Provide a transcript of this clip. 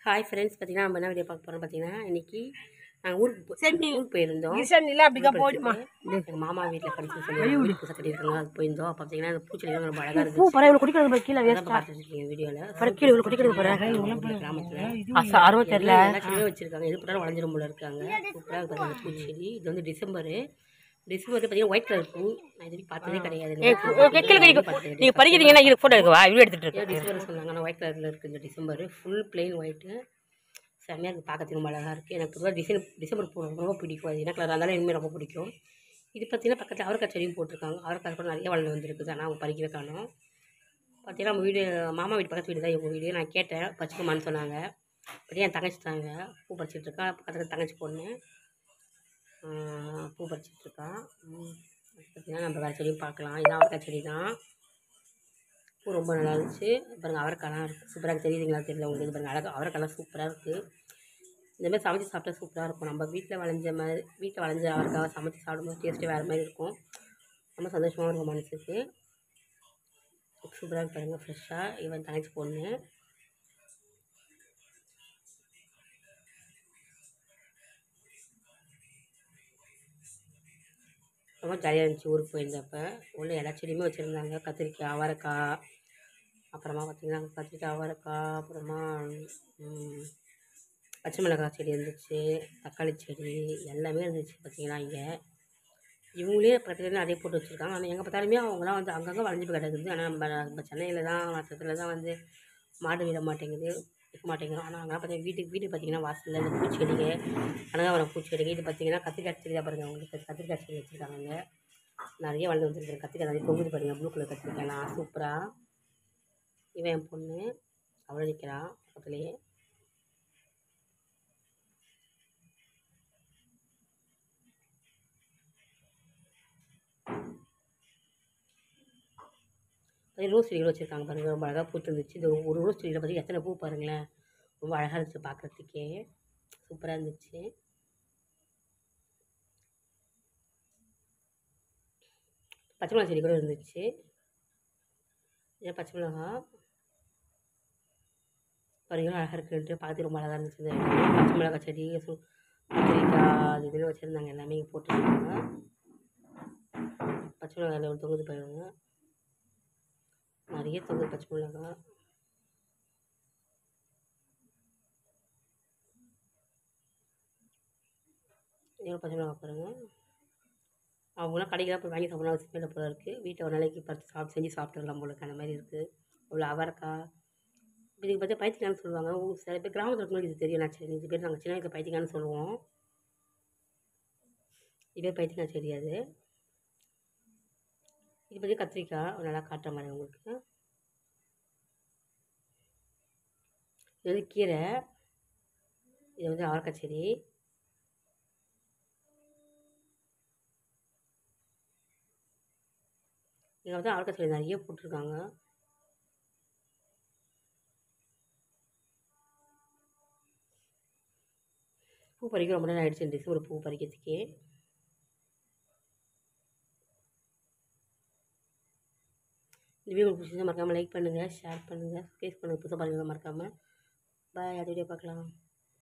Hi friends பார்த்தீங்கன்னா நம்ம என்ன வீடியோ பார்க்க போகிறோம் பார்த்தீங்கன்னா இன்னைக்கு நாங்கள் ஊருக்கு போ- சரி, நீ- ஊருக்கு போயிருந்தோம் கிஷன் இல்ல அப்படிக்கா போயிடுமா எங்கள் மாமா வீட்டில் படிச்சு சொல்லி வீடு புதுசாக கட்டியிருக்காங்க அது போயிருந்தோம் அப்போ பார்த்தீங்கன்னா அந்த பூச்செடிலாம் ரொம்ப அழகாக பூ இருந்துச்சு பறவை இவ்வளோ குடிக்கிறது பாரு, கீழே அதான் வேஸ்டா பார்த்துட்டு இருக்கீங்க வீடியோவில் பற கீழே இவ்வளோ குடிக்கிறது பாரு கிராமத்தில் அச அருவம் தெரியல எல்லா செடியும் வச்சிருக்காங்க எது போட்டாலும் வளைஞ்சிரும் போல இருக்காங்க சூப்பராக இருக்காங்க அந்த பூச்செடி இது வந்து டிசம்பரு டிசம்பர் பார்த்தீங்கன்னா ஒயிட் கலர் பூ நான் இது வரைக்கும் பார்த்ததே கிடையாது நீங்க படிக்கிறீங்கன்னா இது போட்டோ எடுக்கவா வீடியோ எடுத்துட்டு ஏன் டிசம்பர் சொன்னாங்க ஆனால் ஒயிட் கலரில் இருக்குது இந்த டிசம்பர் ஃபுல் பிளெயின் ஒயிட்டு செம்மையாக இருக்குது பார்க்கறதுக்கு ரொம்ப அழகாக இருக்குது எனக்கு பொதுவாக டிசைன் டிசம்பர் பூ ரொம்ப ரொம்ப பிடிக்கும் அது என்ன கலர் இருந்தாலும் இனிமேல் ரொம்ப பிடிக்கும் இது பார்த்தீங்கன்னா பக்கத்தில் அவரைக்காய் செடியும் போட்டிருக்காங்க அவரைக்காய் கூட நிறைய வளர்ந்து வந்திருக்குது ஆனால் அவங்க பறிக்கவே காணும் பார்த்தீங்கன்னா நம்ம வீடு மாமா வீடு பக்கத்து வீடு தான் இவங்க வீடு நான் கேட்டேன் பச்சுக்குமான்னு சொன்னாங்க பார்த்தீங்கன்னா என் தங்கச்சி தாங்க பூ பறிச்சிட்டு இருக்கா பக்கத்தில் தங்கச்சி பொண்ணு ஆஹ் பூ பறிச்சிட்டு இருக்கா ம், பார்த்தீங்கன்னா நம்ம வேறு செடியும் பார்க்கலாம் இதான் அவரைக்காய் செடி தான் பூ ரொம்ப நல்லா இருந்துச்சு பாருங்க அவரைக்காலாம் இருக்குது சூப்பராக தெரியுதுங்களா தெரியல உங்களுக்கு இது பாருங்க அழகாக அவரைக்காலாம் சூப்பராக இருக்குது இந்த மாதிரி சமைச்சு சாப்பிட்டா சூப்பராக இருக்கும் நம்ம வீட்டில் விளைஞ்ச மாதிரி வீட்டில் விளைஞ்ச அவரைக்காவை சமைச்சு சாப்பிடும்போது டேஸ்ட்டு வேறு மாதிரி இருக்கும் ரொம்ப சந்தோஷமாக இருக்கும் மனசுக்கு சூப்பராக பாருங்க ஃப்ரெஷ்ஷாக இவன் தங்கச்சி பொண்ணு ரொம்ப ஜாலியாக இருந்துச்சு ஊருக்கு போயிருந்தப்ப உள்ள எல்லா செடியுமே வச்சுருந்தாங்க கத்திரிக்காய் அவரைக்காய் அப்புறமா பார்த்திங்கன்னா கத்திரிக்காய் அவரைக்காய் அப்புறமா ம், பச்சை மிளகாய் செடி இருந்துச்சு தக்காளி செடி எல்லாமே இருந்துச்சு பார்த்திங்கன்னா இங்கே இவங்களே பக்கத்துல நிறைய போட்டு வச்சுருக்காங்க ஆனால் எங்கே பார்த்தாலுமே அவங்களாம் வந்து அங்கங்கே வளைஞ்சு போய் கிடக்குது ஆனால் நம்ம நம்ம சென்னையில் தான் மற்றத்தில் தான் வந்து மாடு விட மாட்டேங்குது வைக்க மாட்டேங்கிறோம் ஆனால் அங்கெல்லாம் பார்த்தீங்கன்னா வீட்டுக்கு வீட்டுக்கு பார்த்தீங்கன்னா வாசலில் இந்த பூச்செடிங்க கனகாவரம் பூச்செடிங்க இது பார்த்தீங்கன்னா கத்திரிக்காய் செடி தான் பாருங்கள் அவங்களுக்கு கத்திரிக்காய் செடி வச்சுருக்காங்க நிறைய வளர்ந்து வந்துருக்கு கத்திரிக்காய் நிறைய தொங்குது பாருங்கள் ப்ளூ கலர் கத்திரிக்காய்லாம் சூப்பராக இவன் என் பொண்ணு அவளை நிற்கிறான் பக்கத்துலேயே அதே ரோஸ் செடிகள் வச்சுருக்காங்க பாருங்கள் ரொம்ப அழகாக பூத்து இருந்துச்சு இந்த ஒரு ரோஸ் செடியில் பார்த்தீங்கன்னா எத்தனை பூ பாருங்களேன் ரொம்ப அழகாக இருந்துச்சு பார்க்குறதுக்கே சூப்பராக இருந்துச்சு பச்சை மிளகா செடி கூட இருந்துச்சு இது பச்சை மிளகா பாருங்க அழகாக இருக்குன்ட்டு பார்த்து ரொம்ப அழகாக இருந்துச்சு இந்த இடம். பச்சை மிளகா செடி சு கத்திரிக்காய் அது இதுன்னு வச்சுருந்தாங்க எல்லாமே இங்கே போட்டுருக்காங்க பச்சை மிளகாயில் ஒரு தொங்குது பாருங்க நிறைய தொங்குது பச்சை மிளகா எவ்வளோ பச்சை மிளகா பாருங்க அவங்களாம் கடைக்கெல்லாம் போய் வாங்கி சாப்பிடணும் அவசியம் இல்லை போல இருக்குது வீட்டில் ஒரு நாளைக்கு பறித்து சாப்பிட்டு செஞ்சு சாப்பிட்டுடலாம் போல இருக்கு அந்த மாதிரி இருக்குது அவ்வளோ அவரைக்காய் இதுக்கு பார்த்தா பைத்தியக்கான்னு சொல்லுவாங்க ஊ- சில பேர் கிராமத்தில் இருக்கும்போது இது தெரியும் நான் சரி இது பேர் நாங்கள் சின்ன வயசில் பைத்தியக்கான்னு சொல்லுவோம் இது பேர் பைத்தியக்காய் செடி அது இது பற்றி கத்திரிக்காய் ஒரு நல்லா காட்டுற மாதிரி உங்களுக்கு இது வந்து கீரை இது வந்து அவரைக்காய் செடி இங்கே வந்து அவரைக்காய் செடி நிறைய போட்டிருக்காங்க பூ பறிக்க ரொம்ப நேரம் ஆயிடுச்சு இந்த டிசம்பர் பூ பறிக்கிறதுக்கே இந்த வீடியோ பிடிச்சிருந்தா மறக்காமல் லைக் பண்ணுங்கள் ஷேர் பண்ணுங்கள் சப்ஸ்கிரைப் பண்ணுங்கள் புதுசாக பாருங்கள் மறக்காமல் பாய் அடுத்த வீடியோ பார்க்கலாம்